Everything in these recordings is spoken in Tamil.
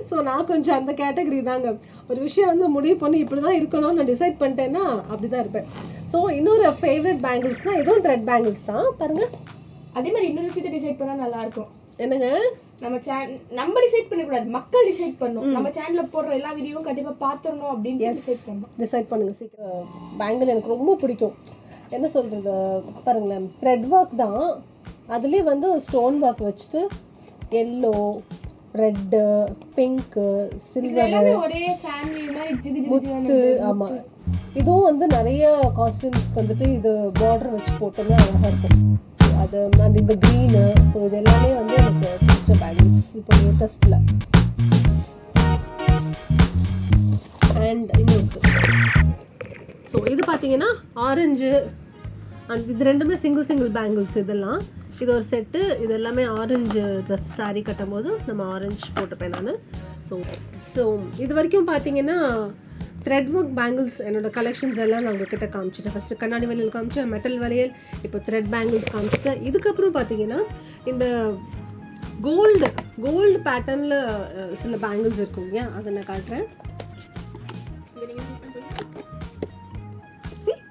ஸோ நான் கொஞ்சம் அந்த கேட்டகரி தாங்க ஒரு விஷயம் வந்து முடிவு பண்ணி இப்படி தான் இருக்கணும்னு நான் டிசைட் பண்ணிட்டேன்னா அப்படி தான் இருப்பேன் ஸோ இன்னொரு ஃபேவரட் பேங்கிள்ஸ்னால் இதுவும் த்ரெட் பேங்கிள்ஸ் தான் பாருங்கள் அதே மாதிரி இன்னொரு விஷயத்தை டிசைட் பண்ணா நல்லா இருக்கும் என்னங்க நம்ம சேன் நம்ம டிசைட் பண்ணக்கூடாது மக்கள் டிசைட் பண்ணணும் நம்ம சேனல்ல போடுற எல்லா வீடியோவும் கண்டிப்பா பாத்துறணும் அப்படின்னு டிசைட் பண்ணணும் டிசைட் பண்ணுங்க சீக்கிரம் பேங்கிள் எனக்கு ரொம்ப பிடிக்கும் என்ன சொல்கிறது பாருங்களேன் த்ரெட் ஒர்க் தான் அதுலேயே வந்து ஸ்டோன் ஒர்க் வச்சுட்டு எல்லோ ரெட்டு பிங்க்கு சில்வர் எல்லாமே ஒரே ஃபேமிலி மாதிரி ஜிகு ஜிகு ஜிகு முத்து ஆமாம் இதுவும் வந்து நிறைய காஸ்டியூம்ஸ்க்கு வந்துட்டு இது பார்டர் வச்சு போட்டோம்னா அழகாக இருக்கும் ஸோ அது அண்ட் இந்த க்ரீனு ஸோ இது எல்லாமே வந்து எனக்கு பிடிச்ச பேங்கிள்ஸ் இப்போ லேட்டஸ்ட்டில் அண்ட் இன்னொரு ஸோ இது பார்த்தீங்கன்னா ஆரஞ்சு அண்ட் இது ரெண்டுமே சிங்கிள் சிங்கிள் பேங்கிள்ஸ் இதெல்லாம் இது ஒரு செட்டு இது எல்லாமே ஆரஞ்சு ட்ரெஸ் saree கட்டும் போது நம்ம ஆரஞ்சு போட்டுப்பேன் நான் ஸோ ஸோ இது வரைக்கும் பார்த்தீங்கன்னா த்ரெட் ஒர்க் பேங்கிள்ஸ் என்னோட கலெக்ஷன்ஸ் எல்லாம் நான் உங்ககிட்ட காமிச்சிட்டேன் ஃபஸ்ட்டு கண்ணாடி வளையல் காமிச்சேன் மெட்டல் வளையல் இப்போ த்ரெட் பேங்கிள்ஸ் காமிச்சிட்டேன் இதுக்கப்புறம் பார்த்தீங்கன்னா இந்த கோல்டு கோல்டு பேட்டர்னில் சில பேங்கிள்ஸ் இருக்கும் இல்லையா அதை நான் காட்டுறேன் See?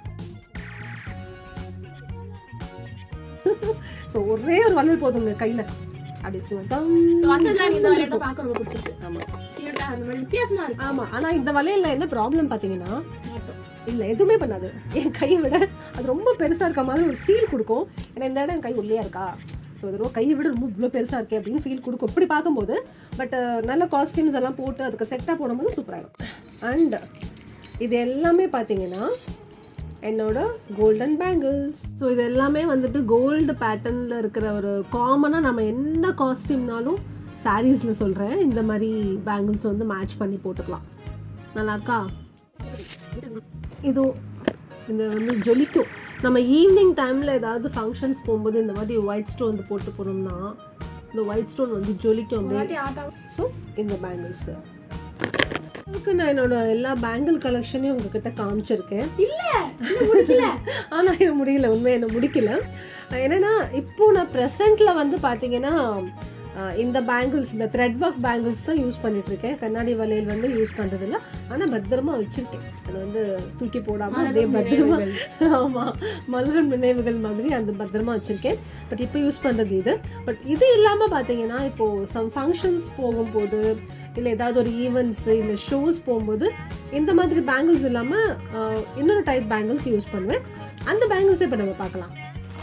ஸோ ஒரே ஒரு வளையல் போதுங்க கையில் அப்படி சொல்லிட்டு வந்ததுதான் இந்த வேலையை தான் பார்க்க ரொம்ப பிடிச்சிருக்கு ஆமாம் Cute ஆ அந்த மாதிரி வித்தியாசமா இருக்கு ஆமாம் ஆனால் இந்த வளையல்ல என்ன ப்ராப்ளம் பார்த்தீங்கன்னா இல்லை எதுவுமே பண்ணாது என் கையை விட அது ரொம்ப பெருசாக இருக்க மாதிரி ஒரு ஃபீல் கொடுக்கும் ஏன்னா இந்த இடம் என் கை உள்ளே இருக்கா ஸோ இது ரொம்ப கையை விட ரொம்ப இவ்வளோ பெருசாக இருக்கே அப்படின்னு ஃபீல் கொடுக்கும் இப்படி பார்க்கும்போது பட் நல்ல காஸ்டியூம்ஸ் எல்லாம் போட்டு அதுக்கு செட்டாக போடும்போது சூப்பராகிடும் அண்ட் இது எல்லாமே பார்த்தீங்கன்னா என்னோட கோல்டன் பேங்கிள்ஸ் ஸோ இது எல்லாமே வந்துட்டு கோல்டு பேட்டர்னில் இருக்கிற ஒரு காமனாக நம்ம எந்த காஸ்டியூம்னாலும் சாரீஸில் சொல்கிறேன் இந்த மாதிரி பேங்கிள்ஸ் வந்து மேட்ச் பண்ணி போட்டுக்கலாம் நல்லா இருக்கா இதோ இந்த வந்து ஜொலிக்கும் நம்ம ஈவினிங் டைமில் ஏதாவது ஃபங்க்ஷன்ஸ் போகும்போது இந்த மாதிரி ஒயிட் ஸ்டோன் போட்டு போனோம்னா இந்த ஒயிட் ஸ்டோன் வந்து ஜொலிக்கும் அப்படியே ஆட்டா ஸோ இந்த பேங்கிள்ஸு உங்களுக்கு நான் என்னோட எல்லா பேங்கிள் கலெக்ஷனையும் உங்ககிட்ட காமிச்சிருக்கேன் இல்ல இன்னும் முடிக்கல ஆனால் எனக்கு முடியல உண்மையாக என்ன முடிக்கல என்னன்னா இப்போ நான் ப்ரெசண்ட்டில் வந்து பார்த்தீங்கன்னா அஹ், இந்த பேங்கிள்ஸ் இந்த த்ரெட் ஒர்க் பேங்கிள்ஸ் தான் யூஸ் பண்ணிட்டு இருக்கேன் கண்ணாடி வளையல் வந்து யூஸ் பண்ணுறதில்ல ஆனால் பத்திரமா வச்சிருக்கேன் அது வந்து தூக்கி போடாமல் அப்படியே பத்திரமா ஆமாம் மலரும் நினைவுகள் மாதிரி அந்த பத்திரமா வச்சுருக்கேன் பட் இப்போ யூஸ் பண்ணுறது இது பட் இது இல்லாமல் பார்த்தீங்கன்னா இப்போது சம் ஃபங்க்ஷன்ஸ் போகும்போது இல்லை ஏதாவது ஒரு ஈவெண்ட்ஸ் இல்லை ஷோஸ் போகும்போது இந்த மாதிரி பேங்கிள்ஸ் இல்லாமல் இன்னொரு டைப் பேங்கிள்ஸ் யூஸ் பண்ணுவேன் அந்த பேங்கிள்ஸை இப்போ நம்ம பார்க்கலாம்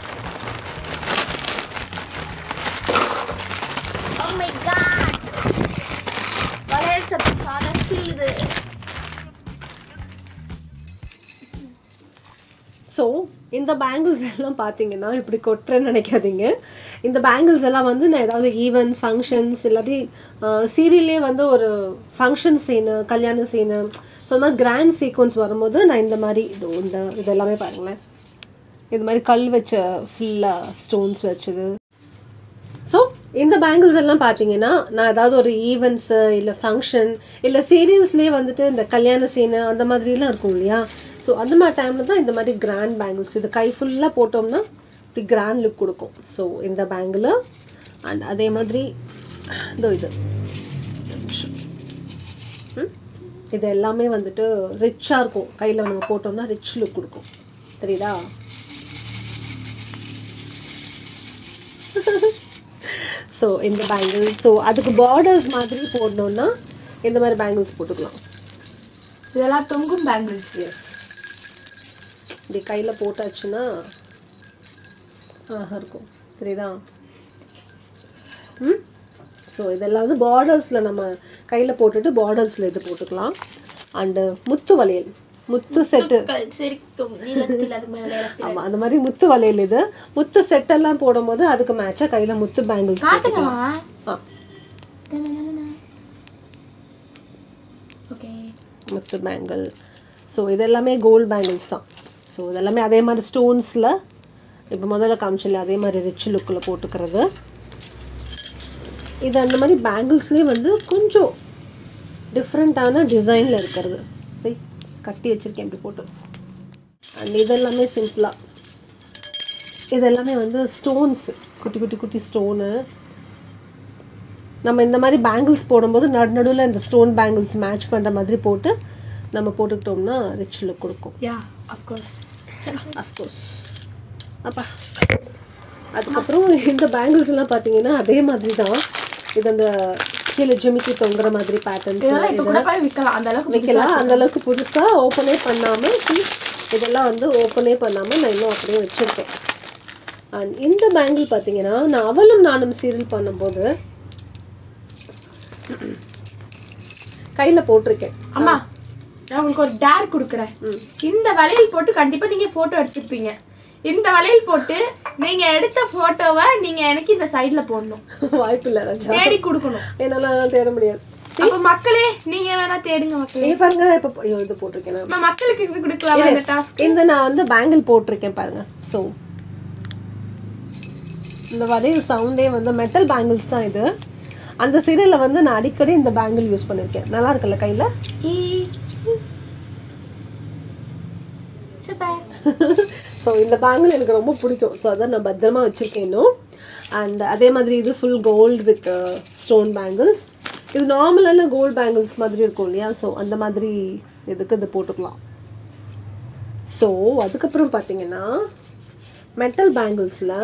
ஓ மை காட் வளையல் சத்து காதல் இது ஸோ இந்த பேங்கிள்ஸ் எல்லாம் பார்த்தீங்கன்னா இப்படி கொட்டுறேன்னு நினைக்காதீங்க இந்த பேங்கிள்ஸ் எல்லாம் வந்து நான் ஏதாவது ஈவெண்ட்ஸ் ஃபங்க்ஷன்ஸ் இல்லாட்டி சீரியல்லே வந்து ஒரு ஃபங்க்ஷன் சீனு கல்யாண சீனு ஸோ மாதிரி கிராண்ட் சீக்வன்ஸ் வரும்போது நான் இந்த மாதிரி இது இந்த இது எல்லாமே பாருங்களேன் இது மாதிரி கல் வச்ச ஃபுல்லாக ஸ்டோன்ஸ் வச்சது ஸோ இந்த பேங்கிள்ஸ் எல்லாம் பார்த்தீங்கன்னா நான் ஏதாவது ஒரு ஈவெண்ட்ஸு இல்லை ஃபங்க்ஷன் இல்லை சீரியல்ஸ்லேயே வந்துட்டு இந்த கல்யாண சீனு அந்த மாதிரிலாம் இருக்கும் இல்லையா ஸோ அந்த மாதிரி டைமில் தான் இந்த மாதிரி கிராண்ட் பேங்கிள்ஸ் இது கை ஃபுல்லாக போட்டோம்னா இப்படி கிராண்ட் லுக் கொடுக்கும் ஸோ இந்த பேங்கிள் அண்ட் அதே மாதிரி இதோ இது ஒரு நிமிஷம். ம்? இது எல்லாமே வந்துட்டு ரிச்சாக இருக்கும் கையில் நம்ம போட்டோம்னா ரிச் லுக் கொடுக்கும் தெரியுதா ஸோ இந்த பேங்கிள் ஸோ அதுக்கு பார்டர்ஸ் மாதிரி போடணுன்னா இந்த மாதிரி பேங்கிள்ஸ் போட்டுக்கலாம் இதெல்லாம் தொங்கும் பேங்கிள்ஸ் எஸ் இப்படி கையில் போட்டாச்சுன்னா அழகாக இருக்கும் தெரியுதா ம் ஸோ இதெல்லாம் வந்து பார்டர்ஸில் நம்ம கையில் போட்டுட்டு பார்டர்ஸில் இது போட்டுக்கலாம் அண்டு முத்து வளையல் முத்து செட்டு சிரிக்கும் நீளத்தில் அது மேல ஆமாம் அந்த மாதிரி முத்து வளையல் இது முத்து செட்டெல்லாம் போடும்போது அதுக்கு மேட்சாக கையில் முத்து பேங்கிள்ஸ் காட்டுங்களா ஆ ஓகே முத்து பேங்கிள் ஸோ இது எல்லாமே கோல்ட் பேங்கிள்ஸ் தான் ஸோ இதெல்லாமே அதே மாதிரி ஸ்டோன்ஸில் இப்போ முதல்ல காமிச்சில்ல அதே மாதிரி ரிச் லுக்கில் போட்டுக்கிறது இது அந்த மாதிரி பேங்கிள்ஸ்லேயே வந்து கொஞ்சம் டிஃப்ரெண்ட்டான டிசைனில் இருக்கிறது சரி கட்டி வச்சுருக்கேன் இப்படி போட்டு அண்ட் இதெல்லாமே சிம்பிளாக இது எல்லாமே வந்து ஸ்டோன்ஸ் குட்டி குட்டி குட்டி ஸ்டோனு நம்ம இந்த மாதிரி பேங்கிள்ஸ் போடும்போது நடு நடுவில் இந்த ஸ்டோன் பேங்கிள்ஸ் மேட்ச் பண்ணுற மாதிரி போட்டு நம்ம போட்டுக்கிட்டோம்னா ரிச் லுக் கொடுக்கும் யா அஃப்கோர்ஸ் அஃப்கோர்ஸ் அப்பா அதுக்கப்புறம் இந்த பேங்கிள்ஸ் எல்லாம் பார்த்தீங்கன்னா அதே மாதிரி தான் இது அந்த கீழே ஜிமிக்கி தொங்குற மாதிரி பேட்டர்ன்ஸ் இதெல்லாம் இப்போ கூட போய் விற்கலாம் அந்த அளவுக்கு வைக்கலாம் அந்த அளவுக்கு புதுசாக ஓப்பனே பண்ணாமல் இதெல்லாம் வந்து ஓப்பனே பண்ணாமல் நான் இன்னும் அப்படியே வச்சுருக்கேன் அண்ட் இந்த பேங்கிள் பார்த்தீங்கன்னா நான் அவளும் நானும் சீரியல் பண்ணும்போது கையில் போட்டிருக்கேன் அம்மா நான் உங்களுக்கு ஒரு டேர் கொடுக்குறேன் இந்த வளையல் போட்டு கண்டிப்பா நீங்க போட்டோ எடுத்துருப்பீங்க இந்த வளையல் போட்டு நீங்க எடுத்த போட்டோவை நீங்க எனக்கு இந்த சைடுல போடணும் வாய்ப்பு இல்லை ராஜா தேடி கொடுக்கணும் என்னால் அதெல்லாம் தேட முடியாது அப்ப மக்களே நீங்க வேணா தேடுங்க மக்களே நீ பாருங்க இப்போ ஐயோ இது போட்டிருக்கேன் நான். அம்மா, மக்களுக்கு இது கொடுக்கலாமா இந்த டாஸ்க் இந்த நான் வந்து பேங்கிள் போட்டிருக்கேன் பாருங்க ஸோ இந்த வளையல் சவுண்டே வந்து மெட்டல் பேங்கிள்ஸ் தான் இது அந்த சீரியலில் வந்து நான் அடிக்கடி இந்த பேங்கிள் யூஸ் பண்ணியிருக்கேன் நல்லா இருக்குல்ல கையில் ஸோ இந்த பேங்கிள் எனக்கு ரொம்ப பிடிக்கும் ஸோ அதான் நான் பத்திரமா வச்சுருக்கேன் இன்னும் அண்ட் அதே மாதிரி இது full gold with stone bangles இது நார்மலான கோல்டு பேங்கிள்ஸ் மாதிரி இருக்கும் இல்லையா ஸோ அந்த மாதிரி இதுக்கு இது போட்டுக்கலாம் ஸோ அதுக்கப்புறம் பார்த்தீங்கன்னா மெட்டல் பேங்கிள்ஸில்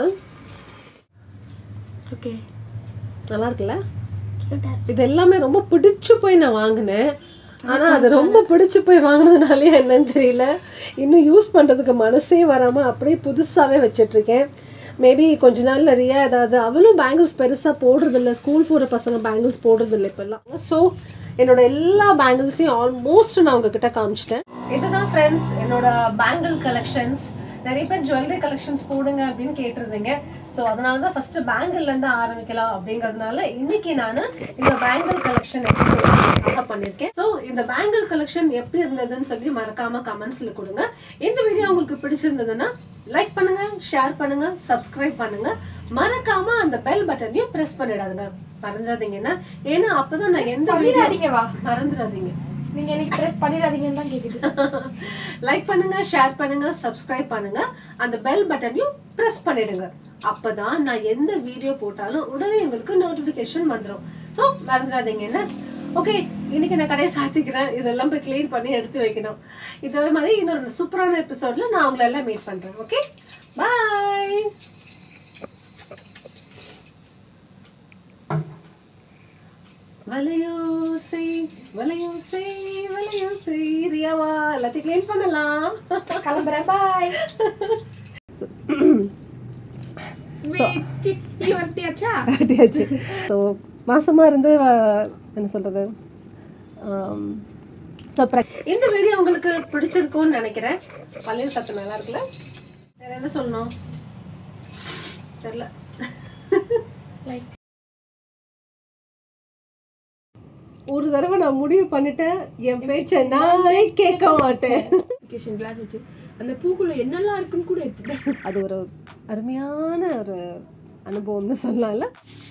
ஓகே நல்லா இருக்குல்ல இது எல்லாமே ரொம்ப பிடிச்சு போய் நான் வாங்கினேன் ஆனால் அது ரொம்ப பிடிச்சு போய் வாங்கினதுனாலே என்னன்னு தெரியல இன்னும் யூஸ் பண்ணுறதுக்கு மனசே வராமல் அப்படியே புதுசாகவே வச்சிட்ருக்கேன் மேபி கொஞ்ச நாள்ல ரியா ஏதாவது அவளும் பேங்கிள்ஸ் பெருசாக போடுறதில்ல ஸ்கூல் போகிற பசங்க பேங்கிள்ஸ் போடுறதில்ல இப்போல்லாம் ஸோ என்னோட எல்லா பேங்கிள்ஸையும் ஆல்மோஸ்ட் நான் உங்ககிட்ட காமிச்சிட்டேன் இதுதான் ஃப்ரெண்ட்ஸ் என்னோட பேங்கிள் கலெக்ஷன்ஸ் நிறைய பேர் ஜுவல்லரி கலெக்ஷன்ஸ் போடுங்க அப்படின்னு கேட்டிருந்தீங்க ஸோ அதனால தான் ஃபர்ஸ்ட் பேங்கிள்லேருந்து ஆரம்பிக்கலாம் அப்படிங்கிறதுனால இன்னைக்கு நான் இந்த பேங்கிள் கலெக்ஷன் எபிசோட் பண்ணியிருக்கேன் ஸோ இந்த பேங்கிள் கலெக்ஷன் எப்படி இருந்ததுன்னு சொல்லி மறக்காம கமெண்ட்ஸ்ல கொடுங்க இந்த வீடியோ உங்களுக்கு பிடிச்சிருந்ததுன்னா லைக் பண்ணுங்க ஷேர் பண்ணுங்க சப்ஸ்கிரைப் பண்ணுங்க மறக்காம அந்த பெல் பட்டனையும் பிரஸ் பண்ணிடாதுங்க மறந்துடாதீங்கன்னா ஏன்னா அப்பதான் நான் எந்த வீடியோ பண்ணிடாதீங்க வா மறந்துடாதீங்க நீங்க எனக்கு ப்ரெஸ் பண்ணிடாதீங்கன்னு தான் கேக்குது லைக் பண்ணுங்க ஷேர் பண்ணுங்க சப்ஸ்கிரைப் பண்ணுங்க அந்த பெல் பட்டனையும் பிரஸ் பண்ணிடுங்க அப்பதான் நான் எந்த வீடியோ போட்டாலும் உடனே உங்களுக்கு நோட்டிஃபிகேஷன் வந்துடும் ஸோ மறந்துடாதீங்க என்ன ஓகே இன்னைக்கு நான் கடையை சாத்திக்கிறேன் இதெல்லாம் போய் க்ளீன் பண்ணி எடுத்து வைக்கணும் இதே மாதிரி இன்னொரு சூப்பரான எபிசோட்ல நான் உங்களை எல்லாம் மீட் பண்றேன் ஓகே பாய் வலையோசை வலையோசை வலையோசை ரியாவா எல்லாத்தையும் க்ளீன் பண்ணலாம் கிளம்புறேன் பாய் சிட்டி வட்டியாச்சா ஆட்டியாச்சு ஸோ மாசமாக இருந்து வ- என்ன சொல்கிறது ஸோ இந்த வீடியோ உங்களுக்கு பிடிச்சிருக்கும்னு நினைக்கிறேன் பள்ளியில் சத்து நல்லா இருக்குல்ல வேற என்ன சொல்லணும் தெரியல லைக் ஒரு தடவை நான் முடிவு பண்ணிட்டேன் என் பேச்சை நானே கேட்க மாட்டேன் நோட்டிஃபிகேஷன் கிளாஸ் வச்சு அந்த பூக்குள்ள என்னெல்லாம் இருக்குன்னு கூட எடுத்துட்டேன் அது ஒரு அருமையான ஒரு அனுபவம்னு சொல்லலாம்ல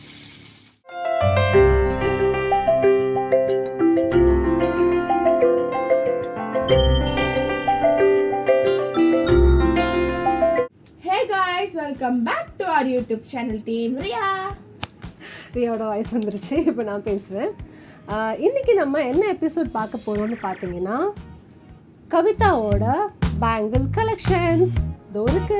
hey guys welcome back to our YouTube channel team Riya ரியாவோட வாய்ஸ் வந்துருச்சு இப்போ நான் பேசுகிறேன் இன்னைக்கு நம்ம என்ன எபிசோட் பார்க்க போகிறோம்னு பார்த்தீங்கன்னா கவிதாவோட பேங்கிள் கலெக்ஷன்ஸ் இதோ இருக்கு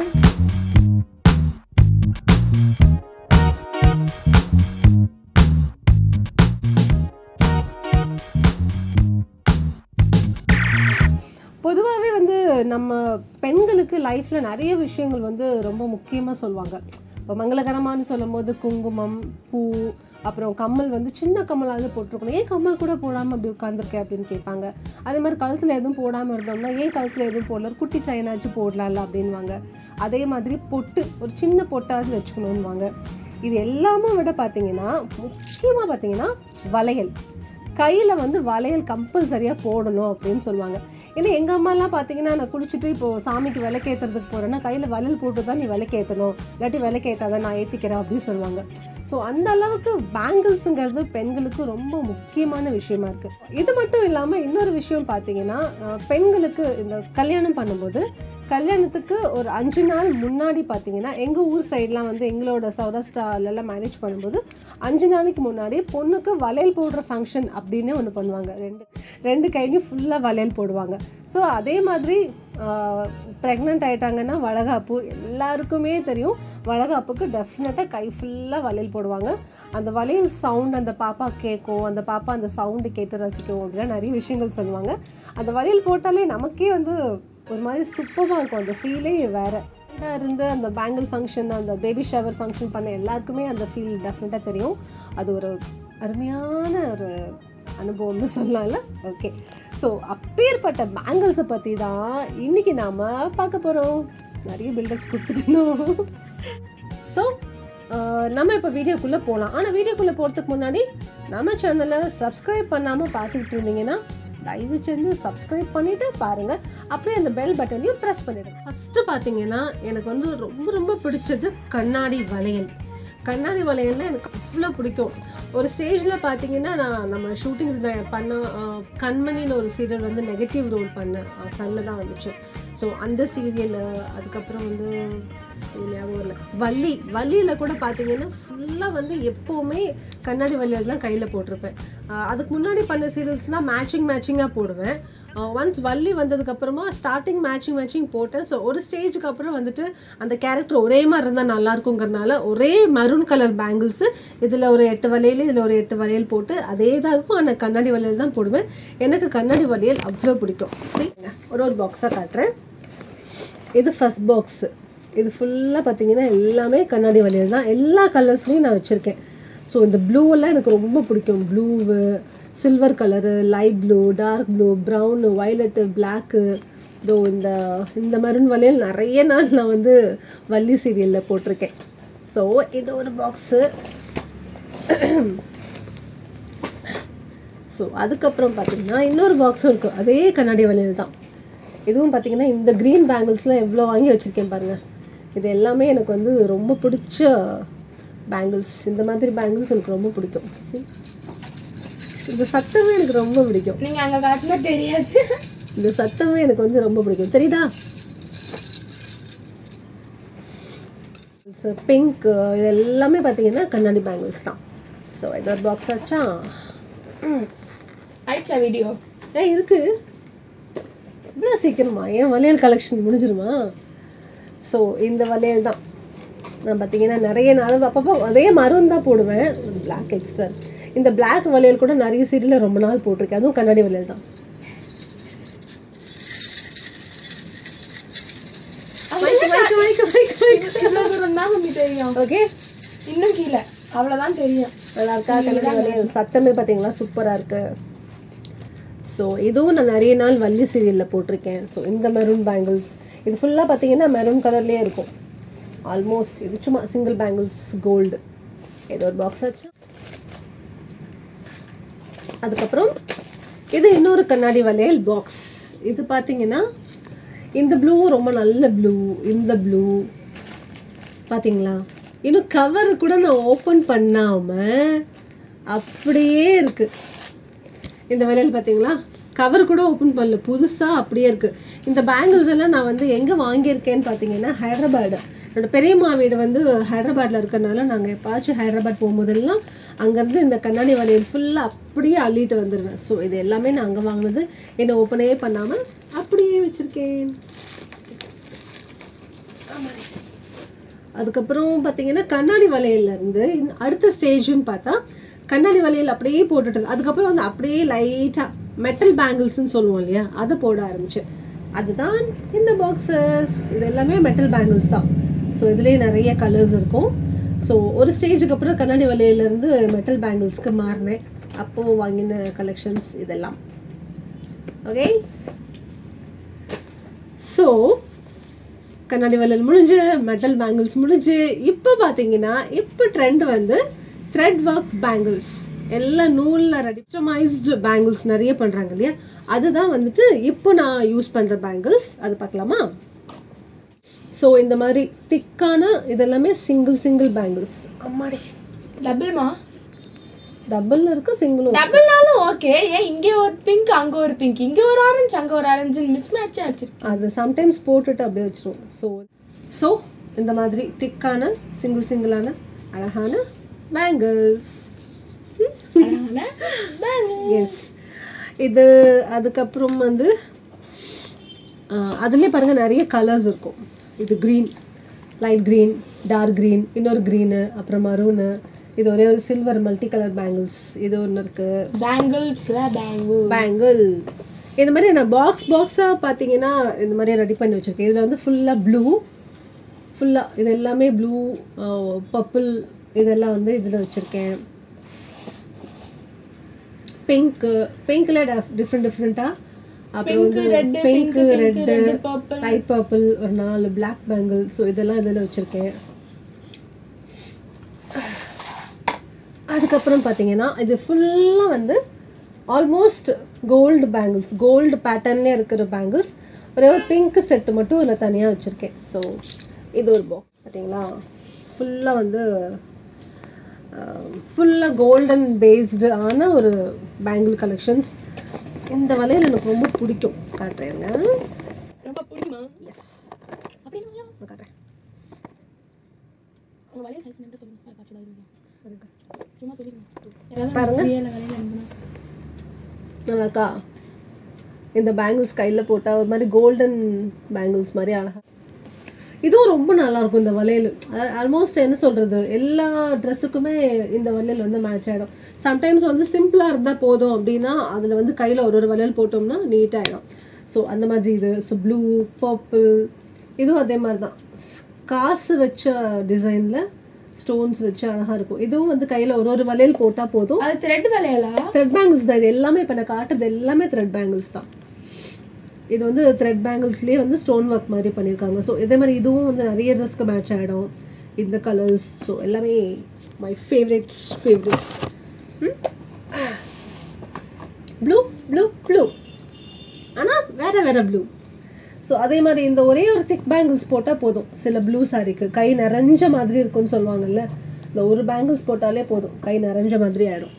பொதுவாகவே வந்து நம்ம பெண்களுக்கு லைஃப்பில் நிறைய விஷயங்கள் வந்து ரொம்ப முக்கியமாக சொல்லுவாங்க இப்போ மங்களகரமானு சொல்லும் போது குங்குமம் பூ அப்புறம் கம்மல் வந்து சின்ன கம்மலாவது போட்டிருக்கணும் ஏன் கம்மல் கூட போடாமல் அப்படி உட்காந்துருக்கேன் அப்படின்னு கேட்பாங்க அதே மாதிரி கழுத்தில் எதுவும் போடாமல் இருந்தோம்னா ஏன் கழுத்தில் எதுவும் போடல ஒரு குட்டி சைனாச்சும் போடலாம்ல அப்படின்வாங்க அதே மாதிரி பொட்டு ஒரு சின்ன பொட்டாவது வச்சுக்கணுன்னுவாங்க இது எல்லாமே விட பார்த்தீங்கன்னா முக்கியமாக பார்த்தீங்கன்னா வளையல் கையில் வந்து வளையல் கம்பல்சரியாக போடணும் அப்படின்னு சொல்லுவாங்க ஏன்னா எங்கள் அம்மாலாம் பார்த்தீங்கன்னா நான் குளிச்சுட்டு இப்போது சாமிக்கு விளக்கேற்றுறதுக்கு போகிறேன்னா கையில் வளையல் போட்டு தான் நீ விளக்கேற்றணும் இல்லாட்டி விளக்கேற்றாதான் நான் ஏற்றிக்கிறேன் அப்படின்னு சொல்லுவாங்க ஸோ அந்த அளவுக்கு பேங்கிள்ஸுங்கிறது பெண்களுக்கு ரொம்ப முக்கியமான விஷயமா இருக்குது இது மட்டும் இல்லாமல் இன்னொரு விஷயம் பார்த்தீங்கன்னா அஹ், பெண்களுக்கு இந்த கல்யாணம் பண்ணும்போது கல்யாணத்துக்கு ஒரு அஞ்சு நாள் முன்னாடி பார்த்தீங்கன்னா எங்கள் ஊர் சைட்லாம் வந்து எங்களோட சௌராஷ்டிராலெல்லாம் மேரேஜ் பண்ணும்போது அஞ்சு நாளைக்கு முன்னாடி பொண்ணுக்கு வளையல் போடுற ஃபங்க்ஷன் அப்படின்னு ஒன்று பண்ணுவாங்க ரெண்டு ரெண்டு கையிலையும் ஃபுல்லாக வளையல் போடுவாங்க ஸோ அதே மாதிரி ப்ரெக்னென்ட் ஆயிட்டாங்கன்னா வளகாப்பு எல்லாருக்குமே தெரியும் வளகாப்புக்கு டெஃபினட்டாக கை ஃபுல்லாக வளையல் போடுவாங்க அந்த வளையல் சவுண்ட் அந்த பாப்பா கேட்கும் அந்த பாப்பா அந்த சவுண்டு கேட்டு ரசிக்கும் அப்படிலாம் நிறைய விஷயங்கள் சொல்லுவாங்க அந்த வளையல் போட்டாலே நமக்கே வந்து ஒரு மாதிரி சூப்பராக இருக்கும் அந்த ஃபீலே வேறு இருந்து அந்த பேங்கிள் ஃபங்க்ஷன் அந்த பேபி ஷவர் ஃபங்க்ஷன் பண்ண எல்லாருக்குமே அந்த ஃபீல் டெஃபினட்டாக தெரியும் அது ஒரு அருமையான ஒரு அனுபவம்னு சொல்லலாம்ல ஓகே ஸோ அப்பேற்பட்ட பேங்கிள்ஸை பற்றி தான் இன்னைக்கு நாம் பார்க்க போகிறோம் நிறைய பில்டப்ஸ் கொடுத்துட்டோம் ஸோ நம்ம இப்போ வீடியோக்குள்ளே போகலாம் ஆனால் வீடியோக்குள்ளே போகிறதுக்கு முன்னாடி நம்ம சேனலை சப்ஸ்கிரைப் பண்ணாமல் பார்த்துக்கிட்டு இருந்தீங்கன்னா தயவு செஞ்சு சப்ஸ்கிரைப் பண்ணிவிட்டு பாருங்கள் அப்படியே அந்த பெல் பட்டனையும் ப்ரெஸ் பண்ணிடுங்க ஃபஸ்ட்டு பார்த்தீங்கன்னா எனக்கு வந்து ரொம்ப ரொம்ப பிடிச்சது கண்ணாடி வளையல் கண்ணாடி வளையல்னா எனக்கு அவ்வளோ பிடிக்கும் ஒரு ஸ்டேஜில் பார்த்தீங்கன்னா நான் நம்ம ஷூட்டிங்ஸ் பண்ண அஹ், கண்மணின்னு ஒரு சீரியல் வந்து நெகட்டிவ் ரோல் பண்ணேன் சன்னில் தான் வந்துச்சு ஸோ அந்த சீரியல் அதுக்கப்புறம் வந்து இது ஞாபகம் வரல வள்ளி வள்ளியில் கூட பார்த்தீங்கன்னா ஃபுல்லாக வந்து எப்போவுமே கண்ணாடி வளையல் தான் கையில் போட்டிருப்பேன் அஹ், அதுக்கு முன்னாடி பண்ண சீரியல்ஸ்லாம் மேட்சிங் மேட்சிங்காக போடுவேன் ஒன்ஸ் வள்ளி வந்ததுக்கப்புறமா ஸ்டார்டிங் மேட்சிங் மேட்சிங் போட்டேன் ஸோ ஒரு ஸ்டேஜுக்கு அப்புறம் வந்துட்டு அந்த கேரக்டர் ஒரே மாதிரி இருந்தால் நல்லா இருக்குங்கிறனால ஒரே மரூன் கலர் பேங்கிள்ஸு இதில் ஒரு எட்டு வளையல் இதில் ஒரு எட்டு வளையல் போட்டு அதே தான் இருக்கும் ஆனால் கண்ணாடி வளையல் தான் போடுவேன் எனக்கு கண்ணாடி வளையல் அவ்வளோ பிடிக்கும் சரி ஒரு ஒரு பாக்ஸாக காட்டுறேன் இது ஃபஸ்ட் பாக்ஸு இது ஃபுல்லாக பார்த்தீங்கன்னா எல்லாமே கண்ணாடி வளையல் தான் எல்லா கலர்ஸ்லையும் நான் வச்சுருக்கேன் ஸோ இந்த ப்ளூவெல்லாம் எனக்கு ரொம்ப பிடிக்கும் blue silver colour light blue dark blue brown violet black இதோ இந்த இந்த மருன் வளையல் நிறைய நாள் நான் வந்து வள்ளி சீரியலில் போட்டிருக்கேன் ஸோ இது ஒரு பாக்ஸு ஸோ அதுக்கப்புறம் பார்த்தீங்கன்னா இன்னொரு பாக்ஸும் இருக்குது அதே கண்ணாடி வளையல் தான் இதுவும் பார்த்தீங்கன்னா இந்த க்ரீன் பேங்கிள்ஸ்லாம் எவ்வளோ வாங்கி வச்சுருக்கேன் பாருங்கள் இது எல்லாமே எனக்கு வந்து ரொம்ப பிடிச்ச பேங்கிள்ஸ் இந்த மாதிரி பேங்கிள்ஸ் எனக்கு ரொம்ப பிடிக்கும் See? இந்த சத்தமே எனக்கு ரொம்ப பிடிக்கும் நீங்க அங்க காட்டினா தெரியாது இந்த சத்தமே எனக்கு வந்து ரொம்ப பிடிக்கும் தெரியுதா பிங்க் இது எல்லாமே பார்த்தீங்கன்னா கண்ணாடி பேங்கிள்ஸ் தான் ஸோ இது ஒரு பாக்ஸ் ஆச்சா ஆயிடுச்சா வீடியோ ஏ இருக்கு இவ்வளோ சீக்கிரமா ஏன் வளையல் கலெக்ஷன் முடிஞ்சிருமா ஸோ இந்த வளையல் தான் நான் பார்த்தீங்கன்னா நிறைய நாள் அப்பப்போ அதே மரம் தான் போடுவேன் ஒரு பிளாக் எக்ஸ்ட்ரா இந்த பிளாக் வளையல் கூட நிறைய சீரியலில் ரொம்ப நாள் போட்டிருக்கேன் அதுவும் கண்ணாடி வளையல் தான் இவ்வளவு தூரம் தான் மம்மி தெரியும் ஓகே இன்னும் கீழே அவ்வளவுதான் தெரியும் நல்லா இருக்கா கண்ணாடி வளையல் சத்தமே பார்த்தீங்களா சூப்பராக இருக்கு ஸோ இதுவும் நான் நிறைய நாள் வள்ளி சீரியலில் போட்டிருக்கேன் ஸோ இந்த மெரூன் பேங்கிள்ஸ் இது ஃபுல்லாக பார்த்தீங்கன்னா மெரூன் கலர்லேயே இருக்கும் ஆல்மோஸ்ட் இது சும்மா சிங்கிள் பேங்கிள்ஸ் கோல்டு ஏதோ ஒரு பாக்ஸ் ஆச்சு அதுக்கப்புறம் இது இன்னொரு கண்ணாடி வளையல் பாக்ஸ் இது பார்த்தீங்கன்னா இந்த ப்ளூவும் ரொம்ப நல்ல ப்ளூ இந்த ப்ளூ பாத்தீங்களா இன்னும் கவர் கூட நான் ஓப்பன் பண்ணாமல் அப்படியே இருக்கு இந்த வளையல் பார்த்தீங்களா கவர் கூட ஓப்பன் பண்ணல புதுசாக அப்படியே இருக்குது இந்த பேங்கிள்ஸ் எல்லாம் நான் வந்து எங்கே வாங்கியிருக்கேன்னு பார்த்தீங்கன்னா ஹைதராபாடு என்னோட பெரியம்மா வீடு வந்து ஹைதராபாத்தில் இருக்கறனால நாங்கள் எப்பாச்சும் ஹைதராபாத் போகும்போதெல்லாம் அங்கேருந்து இந்த கண்ணாடி வளையல் ஃபுல்லாக அப்படியே அள்ளிட்டு வந்துடுவேன் ஸோ இது எல்லாமே நான் அங்கே வாங்கினது என்னை ஓப்பனே பண்ணாமல் அப்படியே வச்சுருக்கேன் அதுக்கப்புறம் பார்த்தீங்கன்னா கண்ணாடி வளையல்ல இருந்து இன்னும் அடுத்த ஸ்டேஜ்னு பார்த்தா கண்ணாடி வளையல் அப்படியே போட்டுட்டு அதுக்கப்புறம் வந்து அப்படியே லைட்டாக மெட்டல் பேங்கிள்ஸ்னு சொல்லுவோம் இல்லையா அதை போட ஆரம்பிச்சு அதுதான் இந்த பாக்ஸஸ் இது எல்லாமே மெட்டல் பேங்கிள்ஸ் தான் ஸோ இதுலேயே நிறைய கலர்ஸ் இருக்கும் ஸோ ஒரு ஸ்டேஜுக்கு அப்புறம் கண்ணாடி வளையலேருந்து மெட்டல் பேங்கிள்ஸ்க்கு மாறினேன் அப்போது வாங்கின கலெக்ஷன்ஸ் இதெல்லாம் ஓகே ஸோ கண்ணாடி வளையல் முடிஞ்சு மெட்டல் பேங்கிள்ஸ் முடிஞ்சு இப்போ பார்த்தீங்கன்னா இப்போ ட்ரெண்ட் வந்து த்ரெட் ஒர்க் பேங்கிள்ஸ் எல்லாம் நூலில் ரெடிஸ்டமைஸ்டு பேங்கிள்ஸ் நிறைய பண்ணுறாங்க இல்லையா அதுதான் வந்துட்டு இப்போ நான் யூஸ் பண்ணுற பேங்கிள்ஸ் அது பார்க்கலாமா ஸோ இந்த மாதிரி திக்கான இதெல்லாமே சிங்கிள் சிங்கிள் பேங்கிள்ஸ் அம்மாடி டபுள்மா டபுள் இருக்கு சிங்கிளும் டபுள்னாலும் ஓகே ஏன் இங்க ஒரு பிங்க் அங்க ஒரு பிங்க் இங்க ஒரு ஆரஞ்சு அங்க ஒரு ஆரஞ்சு மிஸ் மேட்ச் ஆச்சு அது சம்டைம்ஸ் போட்டுட்டு அப்படியே வச்சிருவோம் ஸோ ஸோ இந்த மாதிரி திக்கான சிங்கிள் சிங்கிளான அழகான பேங்கிள்ஸ் எஸ் இது அதுக்கப்புறம் வந்து ஆஹ், அதுலயே பாருங்க நிறைய கலர்ஸ் இருக்கும் இது green light green dark green இன்னொரு க்ரீனு அப்புறம் மரூனு இது ஒரே ஒரு சில்வர் மல்டி கலர் பேங்கிள்ஸ் இது ஒன்று இருக்குது பேங்கிள்ஸ்ல பேங்கிள் பேங்கிள் இந்த மாதிரி நான் பாக்ஸ் பாக்ஸாக பார்த்தீங்கன்னா இந்த மாதிரி ரெடி பண்ணி வச்சுருக்கேன் இதில் வந்து ஃபுல்லாக ப்ளூ ஃபுல்லாக இது எல்லாமே ப்ளூ பர்பிள் இதெல்லாம் வந்து இதில் வச்சுருக்கேன் பிங்க்கு பிங்க்கில் டிஃப்ரெண்ட் டிஃப்ரெண்ட்டாக அப்புறம் வந்து red, pink pink, red red, purple. Light purple ஒரு நாலு பிளாக் பேங்கிள் ஸோ இதெல்லாம் இதில் வச்சுருக்கேன் அதுக்கப்புறம் பார்த்தீங்கன்னா இது ஃபுல்லாக வந்து ஆல்மோஸ்ட் கோல்டு பேங்கிள்ஸ் கோல்டு பேட்டர்ன்லேயே இருக்கிற பேங்கிள்ஸ் ஒரே ஒரு பிங்க் செட்டு மட்டும் இதில் தனியாக வச்சுருக்கேன் ஸோ இது ஒரு பாக்ஸ் பார்த்தீங்களா ஃபுல்லாக வந்து ஃபுல்லாக கோல்டன் பேஸ்டு ஆன ஒரு பேங்கிள் கலெக்ஷன்ஸ் இந்த வளையல் எனக்கு ரொம்ப பிடிக்கும் காட்டுறேங்க ரொம்ப பிடிக்குமா அப்படின்னா நான் காட்டுறேன் உங்க வலைய சைஸ் நம்பர் சொல்லுங்க பார்த்து சொல்லுங்க சும்மா சொல்லுங்க பாருங்க. வலையில வலையில அனுப்புனா நல்லாக்கா இந்த பேங்கிள்ஸ் கையில் போட்டால் ஒரு மாதிரி கோல்டன் பேங்கிள்ஸ் மாதிரி அழகா இதுவும் ரொம்ப நல்லா இருக்கும் இந்த வளையல் ஆல்மோஸ்ட் என்ன சொல்கிறது எல்லா ட்ரெஸ்ஸுக்குமே இந்த வளையல் வந்து மேட்ச் ஆகிடும் சம்டைம்ஸ் வந்து சிம்பிளாக இருந்தால் போதும் அப்படின்னா அதில் வந்து கையில் ஒரு ஒரு வளையல் போட்டோம்னா நீட்டாகிடும் ஸோ அந்த மாதிரி இது ஸோ ப்ளூ பர்பிள் இதுவும் அதே மாதிரி தான் காசு வச்ச டிசைனில் ஸ்டோன்ஸ் வச்சு அழகாக இருக்கும் இதுவும் வந்து கையில் ஒரு ஒரு வளையல் போட்டால் போதும் அது த்ரெட் வலையலா த்ரெட் பேங்கிள்ஸ் தான் இது எல்லாமே இப்போ நான் காட்டுறது எல்லாமே த்ரெட் பேங்கிள்ஸ் தான் இது வந்து த்ரெட் பேங்கிள்ஸ்லேயே வந்து ஸ்டோன் ஒர்க் மாதிரி பண்ணியிருக்காங்க ஸோ இதே மாதிரி இதுவும் வந்து நிறைய ட்ரெஸ்க்கு மேட்ச் ஆகிடும் இந்த கலர்ஸ் ஸோ எல்லாமே my favourites favourites blue blue blue ஆனால் வேற வேற ப்ளூ ஸோ அதே மாதிரி இந்த ஒரே ஒரு திக் பேங்கிள்ஸ் போட்டால் போதும் சில ப்ளூ சாரிக்கு கை நிறைஞ்ச மாதிரி இருக்கும்னு சொல்லுவாங்கல்ல இந்த ஒரு பேங்கிள்ஸ் போட்டாலே போதும் கை நிறைஞ்ச மாதிரி ஆகிடும்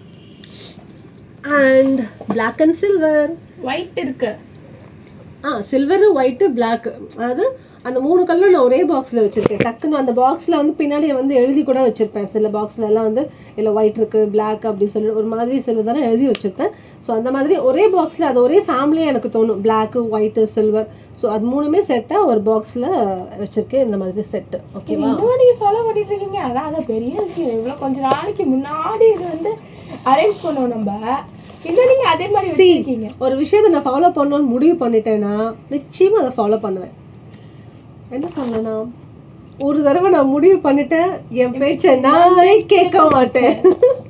and black and silver white இருக்கு ஆ சில்வரு ஒயிட்டு பிளாக் அதாவது அந்த மூணு கலரும் நான் ஒரே பாக்ஸில் வச்சுருக்கேன் டக்குன்னு அந்த பாக்ஸில் வந்து பின்னாடி வந்து எழுதி கூட வச்சுருப்பேன் சில பாக்ஸ்ல எல்லாம் வந்து இல்லை ஒயிட் இருக்குது பிளாக் அப்படி சொல்லி ஒரு மாதிரி சில தானே எழுதி வச்சுருப்பேன் ஸோ அந்த மாதிரி ஒரே பாக்ஸில் அது ஒரே ஃபேமிலியாக எனக்கு தோணும் பிளாக்கு ஒயிட்டு சில்வர் ஸோ அது மூணுமே செட்டாக ஒரு பாக்ஸில் வச்சுருக்கேன் இந்த மாதிரி செட்டு ஓகேவா இன்னும் நீங்க ஃபாலோ பண்ணிட்டு இருக்கீங்க அதான் அதான் பெரிய விஷயம் இவ்வளவு கொஞ்ச நாளைக்கு முன்னாடி இது வந்து அரேஞ்ச் பண்ணோம் நம்ம இன்னும் நீங்க அதே மாதிரி வச்சிருக்கீங்க ஒரு விஷயத்தை நான் ஃபாலோ பண்ணணும்னு முடிவு பண்ணிட்டேன்னா நிச்சயமாக அதை ஃபாலோ பண்ணுவேன் என்ன சொன்னேன்னா ஒரு தடவை நான் முடிவு பண்ணிட்டேன் என் பேச்சை நானே கேட்க மாட்டேன்